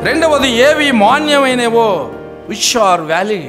రెండవది ఏవి మాన్యమైనవో which are valid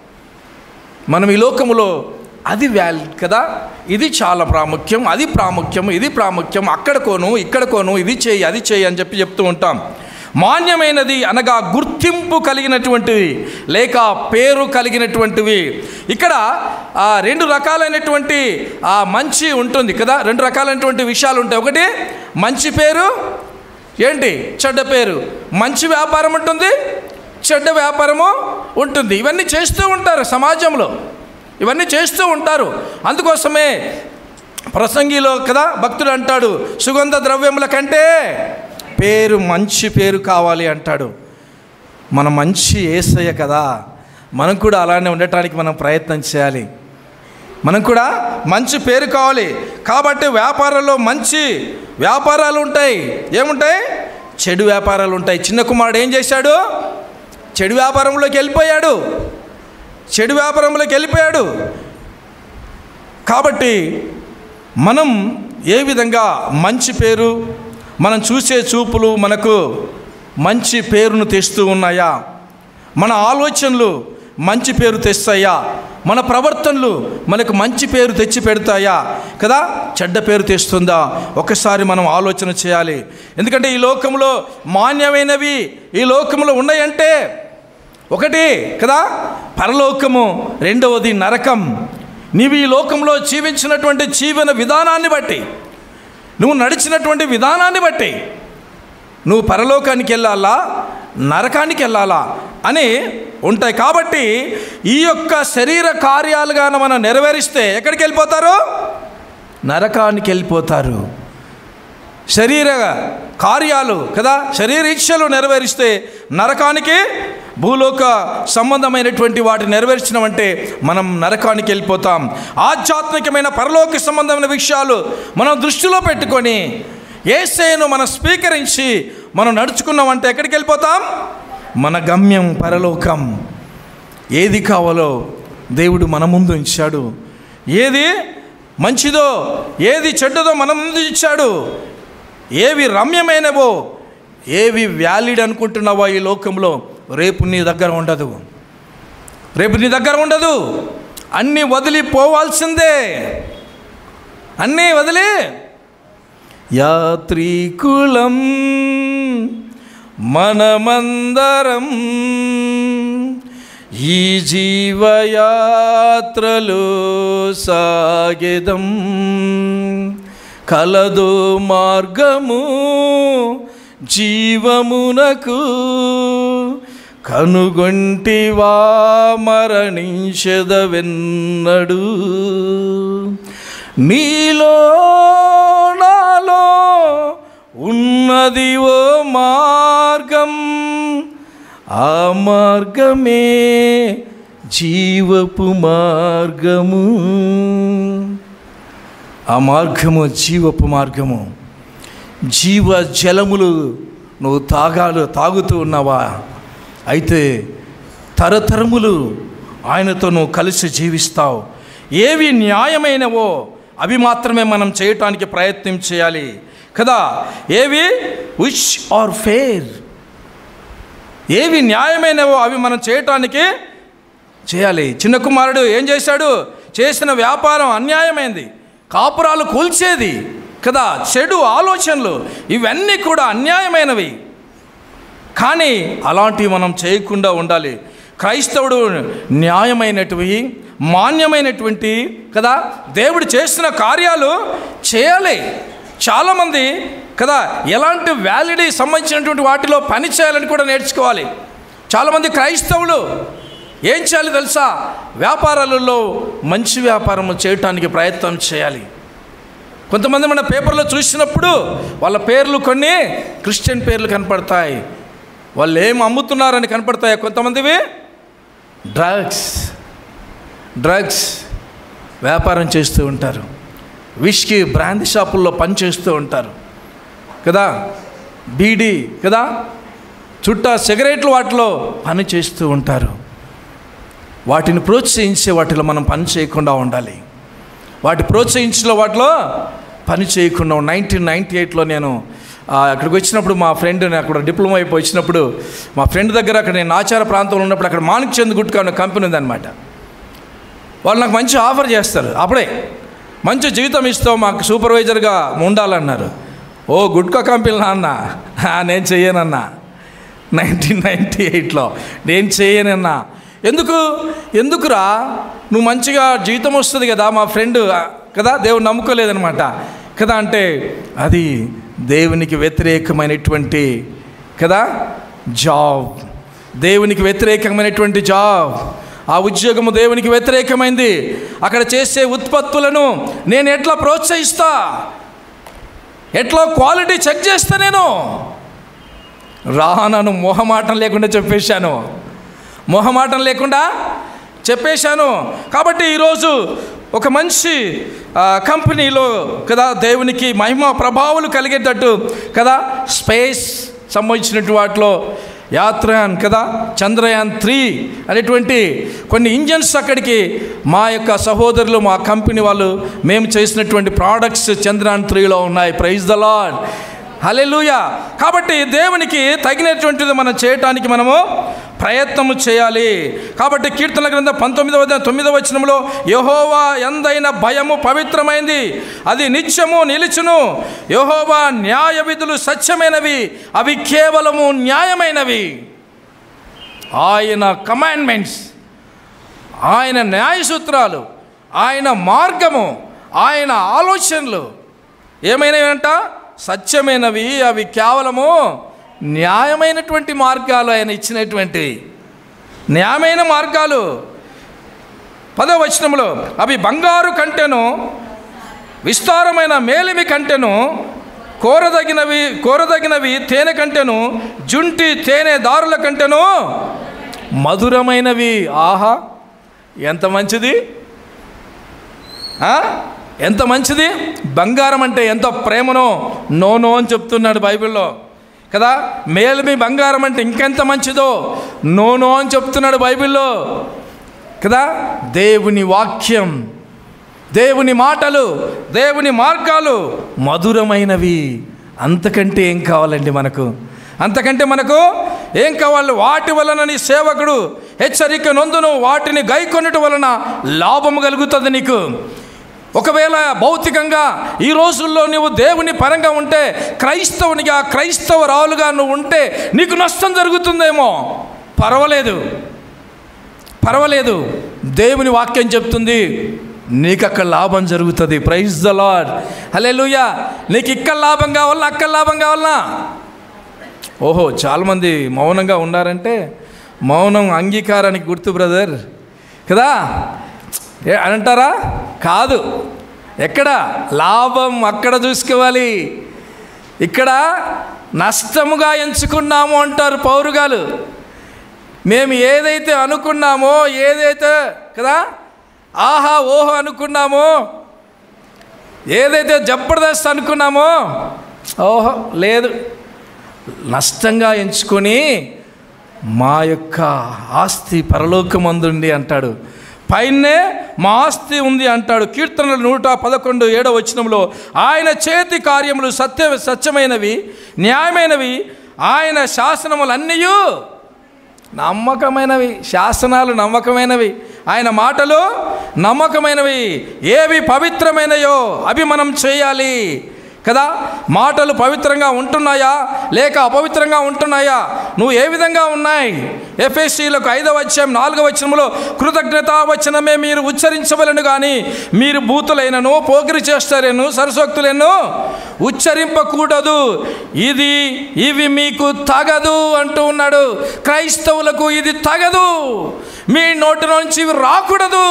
మనం ఈ లోకములో అది వ్యాలిడ్ కదా ఇది చాలా ప్రాముఖ్యం అది ప్రాముఖ్యం ఇది ప్రాముఖ్యం అక్కడ కోను ఇక్కడ కోను ఇది చేయి అది చేయి అని చెప్పి చెప్తూ ఉంటాం మాన్యమైనది అనగా గుర్తింపు కలిగినటువంటివి లేక పేరు కలిగినటువంటివి ఇక్కడ ఆ, రెండు రకాలైనటువంటి ఆ, మంచి ఉంటుంది కదా రెండు రకాలైనటువంటి విషయాలు ఉంటాయి ఒకటి మంచి పేరు ఏంటి చెడ్డ పేరు మంచి వ్యాపారం ఉంటుంది చెడ్డ వ్యాపారము ఉంటుంది ఇవన్నీ చేస్తూ ఉంటారు సమాజంలో ఇవన్నీ చేస్తూ ఉంటారు అందుకోసమే ప్రసంగిలో కదా భక్తుడు అంటాడు సుగంధ ద్రవ్యముల కంటే పేరు మంచి పేరు కావాలి అంటాడు మన మంచి ఏసయ్య కదా మనం కూడా అలానే ఉండటానికి మనం ప్రయత్నం చేయాలి మనం కూడా మంచి పేరు కావాలి కాబట్టి వ్యాపారంలో మంచి వ్యాపారాలు ఉంటాయి ఏముంటాయి చెడు వ్యాపారాలు ఉంటాయి చిన్న కుమారుడు ఏం చేశాడు చెడు వ్యాపారంలోకి వెళ్ళిపోయాడు చెడు వ్యాపారంలోకి వెళ్ళిపోయాడు కాబట్టి మనం ఏ విధంగా మంచి పేరు మనం చూసే చూపులు మనకు మంచి పేరును తెస్తూ ఉన్నాయా మన ఆలోచనలు మంచి పేరు తెస్తాయా మన ప్రవర్తనలు మనకు మంచి పేరు తెచ్చి పెడతాయా కదా చెడ్డ పేరు తెస్తుందా ఒకసారి మనం ఆలోచన చేయాలి ఎందుకంటే ఈ లోకంలో మాన్యమైనవి ఈ లోకంలో ఉన్నాయంటే ఒకటి కదా పరలోకము రెండవది నరకం నీవు ఈ లోకంలో జీవించినటువంటి జీవన విధానాన్ని బట్టి నువ్వు నడిచినటువంటి విధానాన్ని బట్టి నువ్వు పరలోకానికి వెళ్ళాలా నరకానికి వెళ్ళాలా అని ఉంటాయి కాబట్టి ఈ యొక్క శరీర కార్యాలుగా మనం నెరవేరిస్తే ఎక్కడికి వెళ్ళిపోతారు నరకానికి వెళ్ళిపోతారు శరీర కార్యాలు కదా శరీర ఇచ్ఛలు నెరవేరిస్తే నరకానికి భూలోక సంబంధమైనటువంటి వాటిని నెరవేర్చినామంటే మనం నరకానికి వెళ్ళిపోతాం ఆధ్యాత్మికమైన పరలోక సంబంధమైన విషయాలు మనం దృష్టిలో పెట్టుకొని ఏసేను మనం స్వీకరించి మనం నడుచుకున్నామంటే ఎక్కడికి వెళ్ళిపోతాం మన గమ్యం పరలోకం ఏది కావాలో దేవుడు మన ముందు ఉంచాడు ఏది మంచిదో ఏది చెడ్డదో మన ముందు ఇచ్చాడు ఏవి రమ్యమైనవో ఏవి వ్యాలిడ్ అనుకుంటున్నావో ఈ లోకంలో రేపు నీ దగ్గర ఉండదు రేపు నీ దగ్గర ఉండదు అన్నీ వదిలిపోవాల్సిందే అన్నీ వదిలి యాత్రికులం మనమందరం ఈ జీవయాత్రలో సాగెదం కలదో మార్గము జీవమునకు కనుగొంటివా మరణించదవెన్నడు నీలో నాలో ఉన్నది ఓ మార్గం ఆ మార్గమే జీవపు మార్గము ఆ మార్గము జీవపు మార్గము జీవ జలములు నువ్వు తాగాలు తాగుతూ ఉన్నావా అయితే తరతరములు ఆయనతో నువ్వు కలిసి జీవిస్తావు ఏవి న్యాయమైనవో అవి మాత్రమే మనం చేయటానికి ప్రయత్నం చేయాలి కదా ఏవి విచ్ ఆర్ ఫేర్ ఏవి న్యాయమైనవో అవి మనం చేయటానికి చేయాలి చిన్న కుమారుడు ఏం చేశాడు చేసిన వ్యాపారం అన్యాయమైంది కాపురాలు కూల్చేది కదా చెడు ఆలోచనలు ఇవన్నీ కూడా అన్యాయమైనవి కానీ అలాంటివి మనం చేయకుండా ఉండాలి క్రైస్తవుడు న్యాయమైనటివి మాన్యమైనటువంటి కదా దేవుడు చేసిన కార్యాలు చేయాలి చాలామంది కదా ఎలాంటి వ్యాలిడీ సంబంధించినటువంటి వాటిలో పని చేయాలని కూడా నేర్చుకోవాలి చాలామంది క్రైస్తవులు ఏం చేయాలి తెలుసా వ్యాపారాలలో మంచి వ్యాపారం చేయటానికి ప్రయత్నం చేయాలి కొంతమంది మన పేపర్లో చూసినప్పుడు వాళ్ళ పేర్లు కొన్ని క్రిస్టియన్ పేర్లు కనపడతాయి వాళ్ళు ఏం అమ్ముతున్నారని కనపడతాయి కొంతమందివి డ్రగ్స్ డ్రగ్స్ వ్యాపారం చేస్తూ ఉంటారు విష్కి బ్రాందీ షాపుల్లో పనిచేస్తూ ఉంటారు కదా బీడీ కదా చుట్టా సిగరెట్లు వాటిలో పని చేస్తూ ఉంటారు వాటిని ప్రోత్సహించే వాటిలో మనం పని చేయకుండా ఉండాలి వాటి ప్రోత్సహించిన వాటిలో పని చేయకుండా నైన్టీన్ నైంటీ ఎయిట్లో నేను ఆ, అక్కడికి వచ్చినప్పుడు మా ఫ్రెండ్ అక్కడ డిప్లొమా అయిపోయి వచ్చినప్పుడు మా ఫ్రెండ్ దగ్గర అక్కడ నేను ఆచార ప్రాంతంలో ఉన్నప్పుడు అక్కడ మాణిక్ చంద్ గుట్కా అనే కంపెనీ ఉందన్నమాట వాళ్ళు నాకు మంచి ఆఫర్ చేస్తారు అప్పుడే మంచి జీవితం ఇస్తావు మాకు సూపర్వైజర్గా ఉండాలన్నారు ఓ గుట్కా కంపెనీ అన్న నేను చెయ్యనన్నా నైన్టీన్ నైంటీ ఎయిట్లో నేను చేయనన్నా ఎందుకు ఎందుకురా నువ్వు మంచిగా జీవితం వస్తుంది కదా మా ఫ్రెండ్ కదా దేవుడు నమ్ముకోలేదనమాట కదా అంటే అది దేవునికి వ్యతిరేకమైనటువంటి కదా జాబ్ దేవునికి వ్యతిరేకమైనటువంటి జాబ్ ఆ ఉద్యోగము దేవునికి వ్యతిరేకమైంది అక్కడ చేసే ఉత్పత్తులను నేను ఎట్లా ప్రోత్సహిస్తా ఎట్లా క్వాలిటీ చెక్ చేస్తా నేను రానను మొహమాటం లేకుండా చెప్పేశాను మొహమాటం లేకుండా చెప్పేశాను కాబట్టి ఈరోజు ఒక మంచి ఆ, కంపెనీలో కదా దేవునికి మహిమ ప్రభావాలు కలిగేటట్టు కదా స్పేస్ సంబంధించినటువంటి వాటిలో యాత్రయాన్ కదా చంద్రయాన్ త్రీ అనేటువంటి కొన్ని ఇంజన్స్ అక్కడికి మా యొక్క సహోదరులు మా కంపెనీ వాళ్ళు మేము చేసినటువంటి ప్రోడక్ట్స్ చంద్రయాన్ త్రీలో ఉన్నాయి ప్రైజ్ ద లాడ్ హలెలూయ కాబట్టి దేవునికి తగినటువంటిది మనం చేయటానికి మనము ప్రయత్నము చేయాలి కాబట్టి కీర్తన గ్రంథం పంతొమ్మిదవ అధ్యాయం తొమ్మిదవ వచనంలో యహోవా ఎందైన భయము పవిత్రమైంది అది నిత్యము నిలుచును యహోవా న్యాయ విధులు సత్యమైనవి అవి కేవలము న్యాయమైనవి ఆయన కమాండ్మెంట్స్ ఆయన న్యాయ సూత్రాలు ఆయన మార్గము ఆయన ఆలోచనలు ఏమైనవంట సత్యమైనవి అవి కేవలము న్యాయమైనటువంటి మార్గాలు ఆయన ఇచ్చినటువంటి న్యాయమైన మార్గాలు పదవ వచనంలో అవి బంగారు కంటెను విస్తారమైన మేలిమి కంటెను కోరదగినవి కోరదగినవి తేనె కంటెను జుంటి తేనె దారుల కంటెను మధురమైనవి ఆహా ఎంత మంచిది ఆ? ఎంత మంచిది బంగారం అంటే ఎంత ప్రేమనో నో నో అని చెప్తున్నాడు బైబిల్లో కదా మేలిమి బంగారం అంటే ఇంకెంత మంచిదో నో నో అని చెప్తున్నాడు బైబిల్లో కదా దేవుని వాక్యం దేవుని మాటలు దేవుని మార్గాలు మధురమైనవి అంతకంటే ఏం కావాలండి మనకు అంతకంటే మనకు ఏం కావాలి వాటి వలన నీ సేవకుడు హెచ్చరిక నొందును వాటిని గైకొనటం వలన లాభము కలుగుతుంది నీకు ఒకవేళ భౌతికంగా ఈ రోజుల్లో నువ్వు దేవుని పరంగా ఉంటే క్రైస్తవునిగా క్రైస్తవరాలుగా నువ్వు ఉంటే నీకు నష్టం జరుగుతుందేమో పర్వాలేదు పర్వాలేదు దేవుని వాక్యం చెప్తుంది నీకు అక్కడ లాభం జరుగుతుంది ప్రైజ్ ద లాడ్ హలే నీకు ఇక్కడ లాభం కావాలా అక్కడ లాభం కావాలా ఓహో చాలామంది మౌనంగా ఉన్నారంటే మౌనం అంగీకారానికి గుర్తు బ్రదర్ కదా ఏ అని అంటారా కాదు ఎక్కడ లాభం అక్కడ చూసుకోవాలి ఇక్కడ నష్టముగా ఎంచుకున్నాము అంటారు పౌరుగాలు మేము ఏదైతే అనుకున్నామో ఏదైతే కదా ఆహా ఓహో అనుకున్నామో ఏదైతే జబర్దస్త్ అనుకున్నామో ఓహో లేదు నష్టంగా ఎంచుకొని మా యొక్క ఆస్తి పరలోకమందుండి అంటాడు పైనే మా ఆస్తి ఉంది అంటాడు కీర్తనలు నూట పదకొండు ఏడవ వచనంలో ఆయన చేతి కార్యములు సత్య సత్యమైనవి న్యాయమైనవి ఆయన శాసనములన్నీ నమ్మకమైనవి శాసనాలు నమ్మకమైనవి ఆయన మాటలు నమ్మకమైనవి ఏవి పవిత్రమైనయో అవి మనం చేయాలి కదా మాటలు పవిత్రంగా ఉంటున్నాయా లేక అపవిత్రంగా ఉంటున్నాయా నువ్వు ఏ విధంగా ఉన్నాయి ఎఫ్ఎస్సీలకు ఐదవ వచ్చం నాలుగవ వచనంలో కృతజ్ఞతా వచనమే మీరు ఉచ్చరించవలను కానీ మీరు బూతులైనను పోగిరి చేస్తారేను సరసోక్తులను ఉచ్చరింపకూడదు ఇది ఇవి మీకు తగదు అంటూ ఉన్నాడు క్రైస్తవులకు ఇది తగదు మీ నోటి నుంచి ఇవి రాకూడదు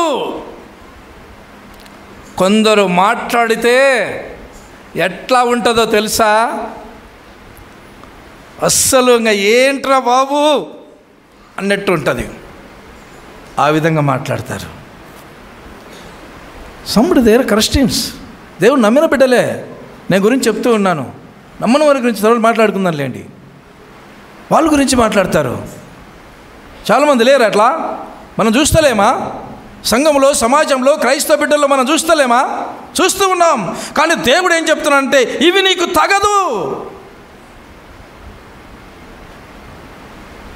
కొందరు మాట్లాడితే ఎట్లా ఉంటుందో తెలుసా అస్సలు ఇంకా ఏంట్రా బాబు అన్నట్టు ఉంటుంది ఆ విధంగా మాట్లాడతారు సమ్ముడు దేర్ క్రిస్టియన్స్ దేవుడు నమ్మిన బిడ్డలే నేను గురించి చెప్తూ ఉన్నాను నమ్మని వారి గురించి తర్వాత మాట్లాడుకుందాం లేండి వాళ్ళ గురించి మాట్లాడతారు చాలామంది లేరు అట్లా మనం చూస్తలేమా సంఘంలో సమాజంలో క్రైస్తవ బిడ్డల్లో మనం చూస్తలేమా చూస్తూ ఉన్నాం కానీ దేవుడు ఏం చెప్తున్నాడంటే ఇవి నీకు తగదు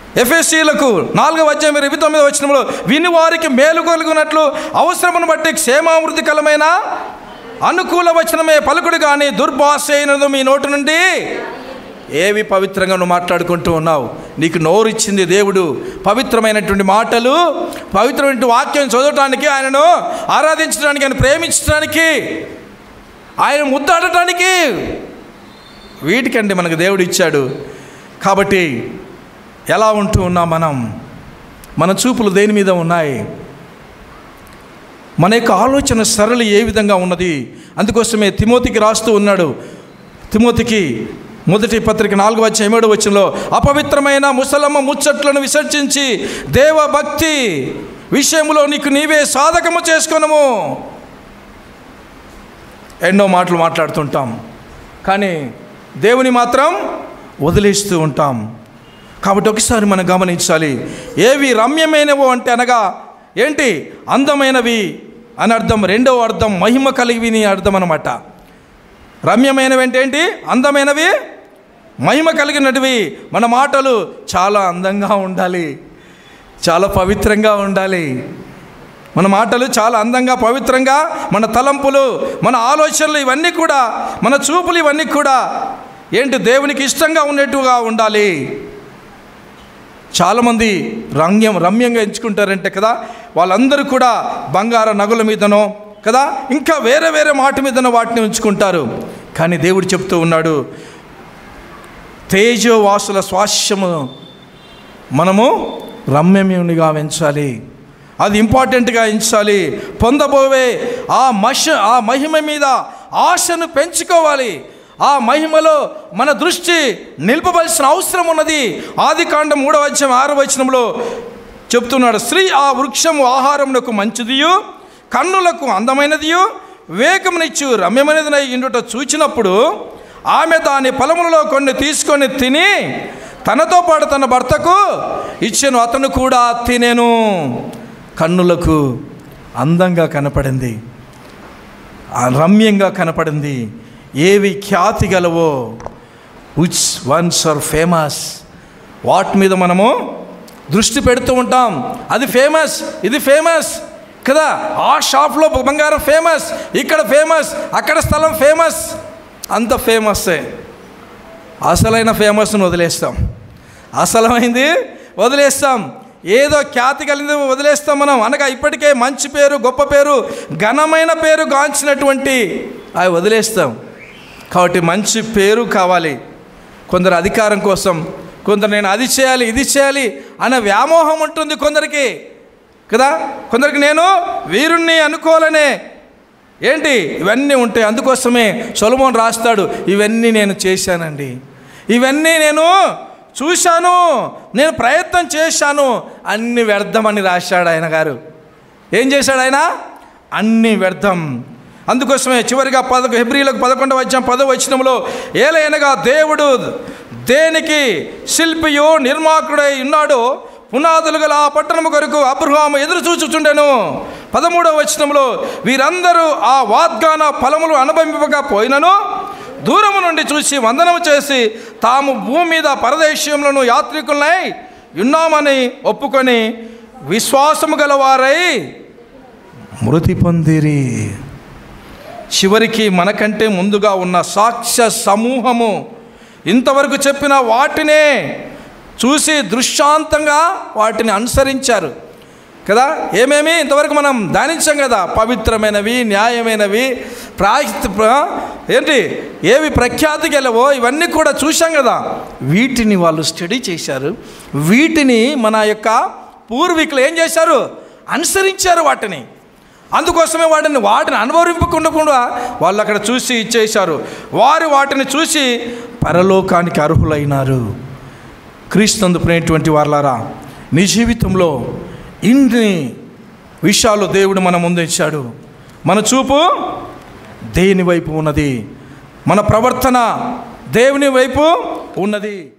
ఎఫ్ఎస్సీలకు నాలుగవ అధ్యాయం ఇరవై తొమ్మిది వచ్చినప్పుడు విని వారికి మేలు కలుగునట్లు అవసరమును బట్టి క్షేమామృతికరమైన అనుకూల వచనమే పలుకుడు కానీ దుర్భాష అయినది మీ నోటి నుండి ఏవి పవిత్రంగా నువ్వు మాట్లాడుకుంటూ ఉన్నావు నీకు నోరిచ్చింది దేవుడు పవిత్రమైనటువంటి మాటలు పవిత్రమైన వాక్యం చదవటానికి ఆయనను ఆరాధించడానికి ఆయన ప్రేమించడానికి ఆయన ముద్దాడటానికి వీటికండి మనకు దేవుడు ఇచ్చాడు కాబట్టి ఎలా ఉంటూ ఉన్నాం మనం మన చూపులు దేని మీద ఉన్నాయి మన యొక్క ఆలోచన సరళి ఏ విధంగా ఉన్నది అందుకోసమే తిమోతికి రాస్తూ ఉన్నాడు తిమోతికి మొదటి పత్రిక నాలుగు వచ్చే ఏమేడు వచ్చంలో అపవిత్రమైన ముసలమ్మ ముచ్చట్లను విసర్జించి దేవభక్తి విషయంలో నీకు నీవే సాధకము చేసుకొనము ఎన్నో మాటలు మాట్లాడుతుంటాం కానీ దేవుని మాత్రం వదిలేస్తూ ఉంటాం కాబట్టి ఒకసారి మనం గమనించాలి ఏవి రమ్యమైనవో అంటే అనగా ఏంటి అందమైనవి అని అర్థం రెండవ అర్థం మహిమ కలిగివి అని అర్థం అనమాట రమ్యమైనవి అంటే ఏంటి అందమైనవి మహిమ కలిగినటివి మన మాటలు చాలా అందంగా ఉండాలి చాలా పవిత్రంగా ఉండాలి మన మాటలు చాలా అందంగా పవిత్రంగా మన తలంపులు మన ఆలోచనలు ఇవన్నీ కూడా మన చూపులు ఇవన్నీ కూడా ఏంటి దేవునికి ఇష్టంగా ఉన్నట్టుగా ఉండాలి చాలామంది రమ్యం రమ్యంగా ఎంచుకుంటారంటే కదా వాళ్ళందరూ కూడా బంగార నగుల మీదనో కదా ఇంకా వేరే వేరే మాట మీదనో వాటిని ఉంచుకుంటారు కానీ దేవుడు చెప్తూ ఉన్నాడు తేజోవాసుల స్వాస్యము మనము రమ్యమునిగా పెంచాలి అది ఇంపార్టెంట్గా ఎంచాలి పొందబోవే ఆ మష ఆ మహిమ మీద ఆశను పెంచుకోవాలి ఆ మహిమలో మన దృష్టి నిలుపవలసిన అవసరం ఉన్నది ఆది కాండం మూడవ అధ్యాయం ఆరవ వచనంలో చెప్తున్నాడు స్త్రీ ఆ వృక్షము ఆహారమునకు మంచిదియు కన్నులకు అందమైనదియు వివేకమునిచ్చు రమ్యమైనదినై ఇండుట చూచినప్పుడు ఆమె దాని ఫలములలో కొన్ని తీసుకొని తిని తనతో పాటు తన భర్తకు ఇచ్చెను అతను కూడా తినేను కన్నులకు అందంగా కనపడింది ఆ రమ్యంగా కనపడింది ఏవి ఖ్యాతి గలవో విచ్ వన్స్ ఆర్ ఫేమస్ వాటి మీద మనము దృష్టి పెడుతూ ఉంటాం అది ఫేమస్ ఇది ఫేమస్ కదా ఆ షాప్లో బంగారం ఫేమస్ ఇక్కడ ఫేమస్ అక్కడ స్థలం ఫేమస్ అంత ఫేమస్సే అసలైన ఫేమస్ను వదిలేస్తాం అసలమైంది వదిలేస్తాం ఏదో ఖ్యాతి కలిగింది వదిలేస్తాం మనం అనగా ఇప్పటికే మంచి పేరు గొప్ప పేరు ఘనమైన పేరు గాంచినటువంటి అవి వదిలేస్తాం కాబట్టి మంచి పేరు కావాలి కొందరు అధికారం కోసం కొందరు నేను అది చేయాలి ఇది చేయాలి అనే వ్యామోహం ఉంటుంది కొందరికి కదా కొందరికి నేను వీరుణ్ణి అనుకోవాలనే ఏంటి ఇవన్నీ ఉంటాయి అందుకోసమే సొలమోన్ రాస్తాడు ఇవన్నీ నేను చేశానండి ఇవన్నీ నేను చూశాను నేను ప్రయత్నం చేశాను అన్ని వ్యర్థమని రాశాడు ఆయన గారు ఏం చేశాడు ఆయన అన్ని వ్యర్థం అందుకోసమే చివరిగా పదకొ హెబ్రిలకు పదకొండవ వచ్చాం పదవ వచనంలో ఏలైనగా దేవుడు దేనికి శిల్పియు నిర్మాకుడై ఉన్నాడో పునాదులు గల ఆ పట్టణము కొరకు అబ్రహాము ఎదురు చూచుచుండెను పదమూడవ వచనంలో వీరందరూ ఆ వాగ్దాన ఫలములు అనుభవింపగా పోయినను దూరము నుండి చూసి వందనము చేసి తాము భూమి మీద పరదేశంలోను యాత్రికులనై ఉన్నామని ఒప్పుకొని విశ్వాసము గలవారై మృతి పొందిరి చివరికి మనకంటే ముందుగా ఉన్న సాక్ష్య సమూహము ఇంతవరకు చెప్పిన వాటినే చూసి దృష్టాంతంగా వాటిని అనుసరించారు కదా ఏమేమి ఇంతవరకు మనం ధ్యానించాం కదా పవిత్రమైనవి న్యాయమైనవి ప్రాయశ్చిత ప్ర- ఏంటి ఏవి ప్రఖ్యాతి గెలవో ఇవన్నీ కూడా చూశాం కదా వీటిని వాళ్ళు స్టడీ చేశారు వీటిని మన యొక్క పూర్వీకులు ఏం చేశారు అనుసరించారు వాటిని అందుకోసమే వాటిని వాటిని అనుభవింపకుండా కూడా వాళ్ళు అక్కడ చూసి ఇచ్చేశారు వారు వాటిని చూసి పరలోకానికి అర్హులైనారు క్రీస్తునందు ప్రేటువంటి వారలారా నీ జీవితంలో ఇన్ని విషయాలు దేవుడు మన ముందు ఇచ్చాడు మన చూపు దేని వైపు ఉన్నది మన ప్రవర్తన దేవుని వైపు ఉన్నది